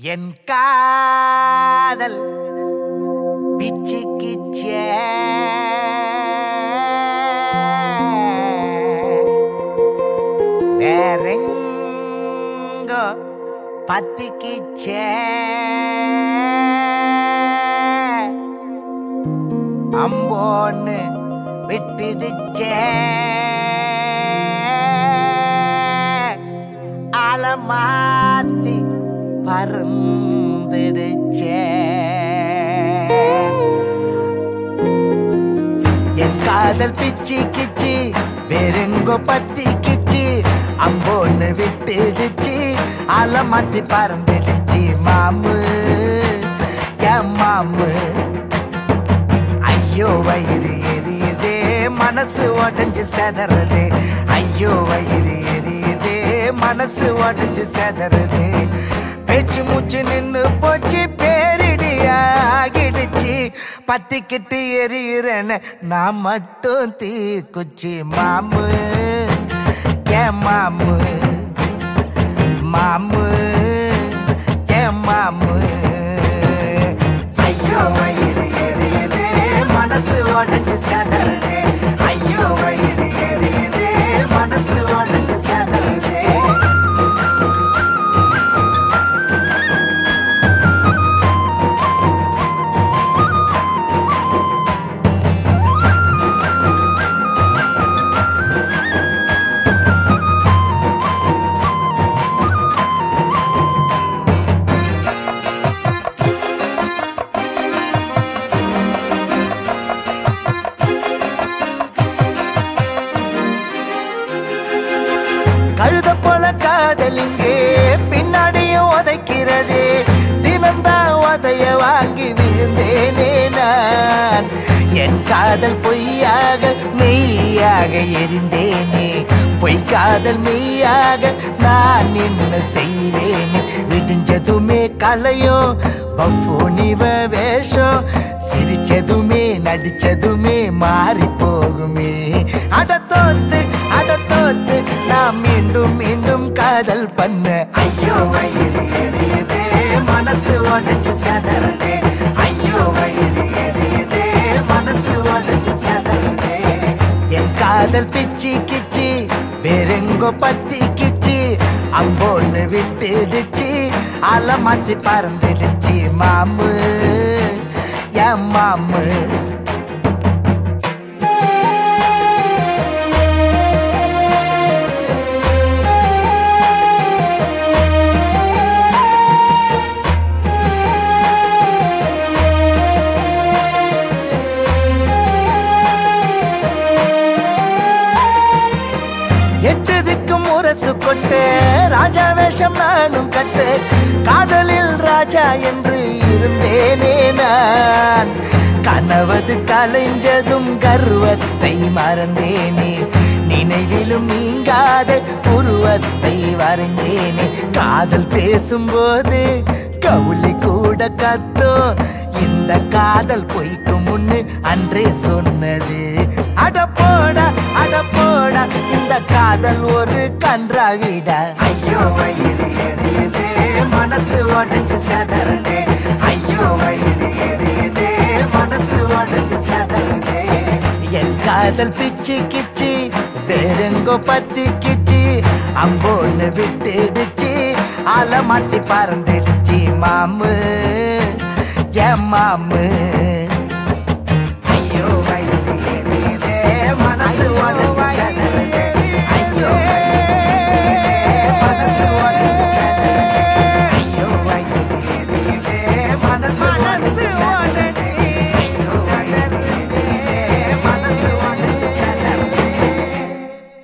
என் காதல் பிச்சு கிச்சே வேறெங்கோ பத்திக்கிச்சே அம்போன்னு விட்டுடுச்சே அலமாத்தி பறந்துடுச்சே என் காதல் பிச்சி கிச்சி வேறெங்கோ பத்தி கிச்சி அம்போன்னு விட்டுடுச்சு அலமாத்தி பறந்துடுச்சு மாமு என் மாமு ஐயோ வயிறு எரியுதே மனசு உடஞ்சு செதறதே ஐயோ வயிறு எரியுதே மனசு உடஞ்சு செதறதே பேச்சு மூச்சு நின்னு போச்சு பேரிடி ஆகிடுச்சு பத்திக்கிட்டு எரியிறேன்னு நான் மட்டும் தீ குச்சி மாமு ஏன் மாமு மாமு ஏன் மாமு ஐயோ வயிறு எரியுதே மனசு உடஞ்சு சதறுதே ஐயோ வயிறு எரியுதே மனசு உடஞ்சு சதறுதே கழுத போல காதலிங்கே பின்னாடியும் உதைக்கிறது தினம்தான் உதைய வாங்கி விழுந்தேனே நான் என் காதல் பொய்யாக மெய்யாக எரிந்தேனே பொய் காதல் மெய்யாக நான் என்ன செய்வேனே விடிஞ்சதுமே கலையும் பஃபோனிவ வேஷம் சிரிச்சதுமே நடிச்சதுமே மாறி போகுமே அட தோத்து அட தோத்து நான் மீண்டும் மீண்டும் காதல் பண்ண ஐயோ வயிறு எரியுதே மனசு உடஞ்சு சதறதே ஐயோ வயிறு எரியுதே மனசு உடஞ்சு சதறதே என் காதல் பிச்சி கிச்சி வேறெங்கோ பத்தி கிச்சி அம்போன்னு விட்டுடுச்சு அலை மாத்தி பறந்துடுச்சு மாமு என் மாமு எட்டதுக்கும் முரசு கொட்டு ராஜா வேஷம் நானும் கட்டு காதலில் ராஜா என்று இருந்தேனே நான் கனவது கலைஞ்சதும் கர்வத்தை மறந்தேனே நினைவிலும் நீங்காத உருவத்தை வரைந்தேனே காதல் பேசும்போது கவுளி கூட கத்தோ இந்த காதல் பொய்க்கு முன்னு அன்றே சொன்னது அட போடா அட போடா இந்த காதல் ஒரு கன்றாவிடா ஐயோ வயிறு எரியுதே மனசு உடஞ்சு சதறதே ஐயோ வயிறு எரியுதே மனசு உடஞ்சு சதறதே என் காதல் பிச்சு கிச்சி வேறெங்கோ பத்தி கிச்சி அம்போன்னு விட்டுடுச்சு அலை மாத்தி பறந்துடுச்சு மாமு என் மாமு